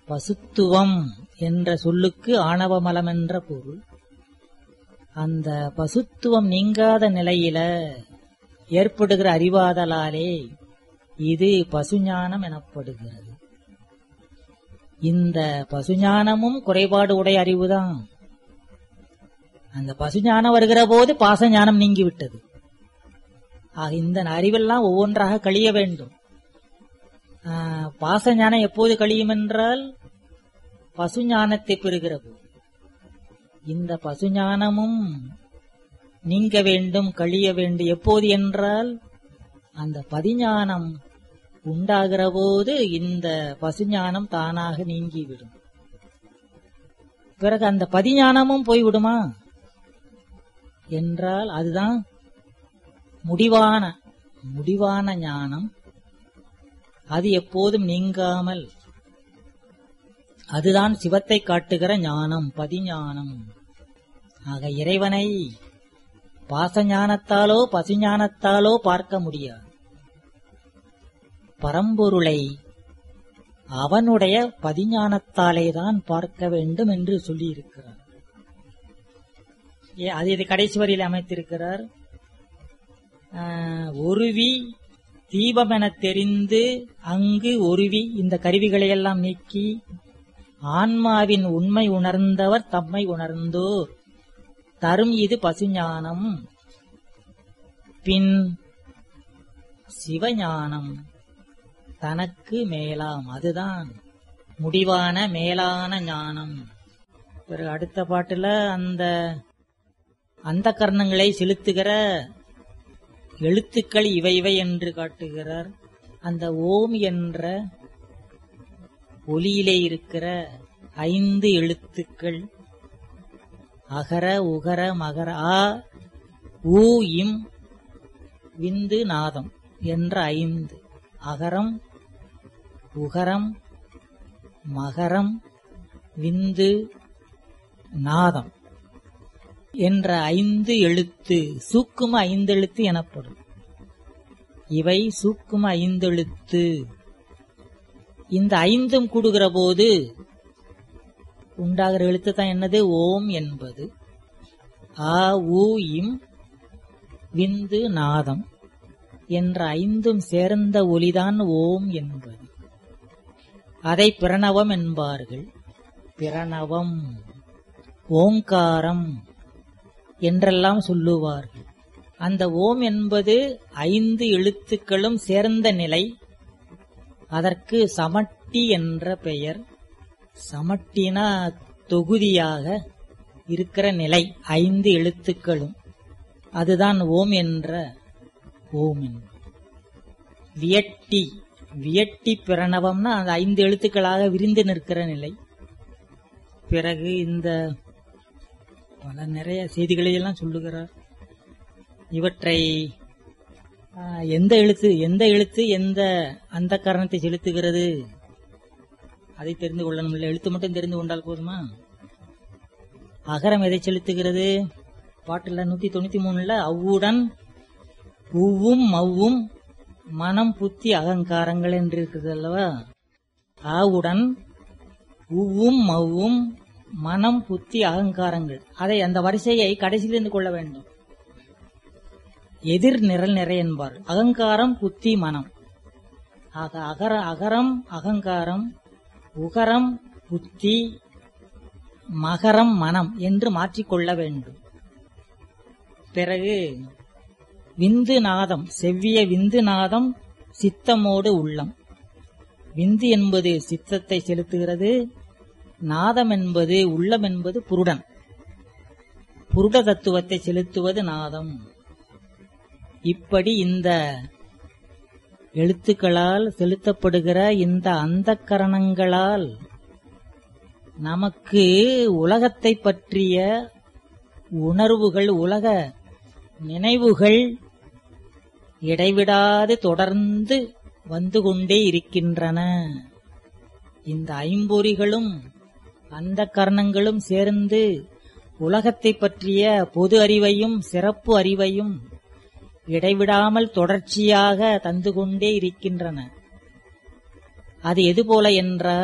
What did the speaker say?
பசுத்துவம் என்ற சொல்லுக்கு ஆணவமலம் என்ற பொருள் அந்த பசுத்துவம் நீங்காத நிலையில ஏற்படுகிற அறிவாதலாலே இது பசுஞானம் எனப்படுகிறது இந்த பசுஞானமும் குறைபாடு உடைய அறிவுதான் அந்த பசுஞானம் வருகிற போது பாசஞானம் நீங்கிவிட்டது ஆக இந்த அறிவெல்லாம் ஒவ்வொன்றாக கழிய வேண்டும் ஆஹ், பாசஞானம் எப்போது கழியும் என்றால் பசுஞானத்தை பெறுகிற போது இந்த பசுஞானமும் நீங்க வேண்டும் கழிய வேண்டும் எப்போது என்றால் அந்த பதிஞானம் உண்டாகிற போது இந்த பசுஞானம் தானாக நீங்கிவிடும் பிறகு அந்த பதிஞானமும் போய்விடுமா என்றால் அதுதான் முடிவான முடிவான ஞானம் அது எப்போதும் நீங்காமல் அதுதான் சிவத்தை காட்டுகிற ஞானம் பதிஞானம் ஆக இறைவனை பாசஞானத்தாலோ பசுஞானத்தாலோ பார்க்க முடியாது பரம்பொருளை அவனுடைய பதிஞானத்தாலே தான் பார்க்க வேண்டும் என்று சொல்லியிருக்கிறார் ஏ, அது இது கடைசி வரியில் அமைத்திருக்கிறார் ஆஹ், ஒருவி தீபம் என தெரிந்து அங்கு ஒருவி இந்த கருவிகளை எல்லாம் நீக்கி ஆன்மாவின் உண்மை உணர்ந்தவர் தம்மை உணர்ந்தோர் தரும் இது பசுஞானம் பின் சிவஞானம் தனக்கு மேலாம் அதுதான் முடிவான மேலான ஞானம் பிறகு அடுத்த பாட்டுல அந்த அந்த கர்ணங்களை செலுத்துகிற எழுத்துக்கள் இவை இவை என்று காட்டுகிறார் அந்த ஓம் என்ற ஒலியிலே இருக்கிற ஐந்து எழுத்துக்கள் அகர உகர மகர ஆ ஊ இம் விந்து நாதம் என்ற ஐந்து அகரம் உகரம் மகரம் விந்து நாதம் என்ற ஐந்து எழுத்து சூக்கும ஐந்தெழுத்து எனப்படும் இவை சூக்கும ஐந்தெழுத்து இந்த ஐந்தும் கூடுகிற போது உண்டாகிற எழுத்து தான் என்னது ஓம் என்பது ஆ ஊ இம் விந்து நாதம் என்ற ஐந்தும் சேர்ந்த ஒலிதான் ஓம் என்பது அதை பிரணவம் என்பார்கள் பிரணவம் ஓங்காரம் என்றெல்லாம் சொல்லுவார்கள் அந்த ஓம் என்பது ஐந்து எழுத்துக்களும் சேர்ந்த நிலை அதற்கு சமட்டி என்ற பெயர் சமட்டினா தொகுதியாக இருக்கிற நிலை ஐந்து எழுத்துக்களும் அதுதான் ஓம் என்ற ஓம் என்பது. வியட்டி வியட்டி பிரணவம்னா அந்த ஐந்து எழுத்துக்களாக விரிந்து நிற்கிற நிலை பிறகு இந்த பல நிறைய செய்திகளை எல்லாம் சொல்லுகிறார் இவற்றை ஆ, எந்த எழுத்து எந்த எழுத்து எந்த அந்த காரணத்தை செலுத்துகிறது அதை தெரிந்து கொள்ளணும் இல்லை எழுத்து மட்டும் தெரிந்து கொண்டால் போதுமா அகரம் எதை செலுத்துகிறது பாட்டுல நூத்தி தொண்ணூத்தி மூணுல அவ்வுடன் உவ்வும் மவ்வும் மனம் புத்தி அகங்காரங்கள் என்று இருக்குது அல்லவா ஆவுடன் உவ்வும் மவ்வும் மனம் புத்தி அகங்காரங்கள் அதை அந்த வரிசையை கடைசியிலிருந்து கொள்ள வேண்டும் எதிர் நிரல் நிறை என்பார் அகங்காரம் புத்தி மனம் ஆக அகர அகரம் அகங்காரம் உகரம் புத்தி மகரம் மனம் என்று மாற்றிக்கொள்ள வேண்டும் பிறகு விந்து நாதம் செவ்விய விந்து நாதம் சித்தமோடு உள்ளம் விந்து என்பது சித்தத்தை செலுத்துகிறது நாதம் என்பது உள்ளம் என்பது புருடன் புருட தத்துவத்தை செலுத்துவது நாதம் இப்படி இந்த எழுத்துக்களால் செலுத்தப்படுகிற இந்த அந்தக்கரணங்களால் நமக்கு உலகத்தை பற்றிய உணர்வுகள் உலக நினைவுகள் இடைவிடாது தொடர்ந்து வந்து கொண்டே இருக்கின்றன இந்த ஐம்பொறிகளும் அந்த கரணங்களும் சேர்ந்து உலகத்தை பற்றிய பொது அறிவையும் சிறப்பு அறிவையும் இடைவிடாமல் தொடர்ச்சியாக தந்து கொண்டே இருக்கின்றன அது எது போல என்றால்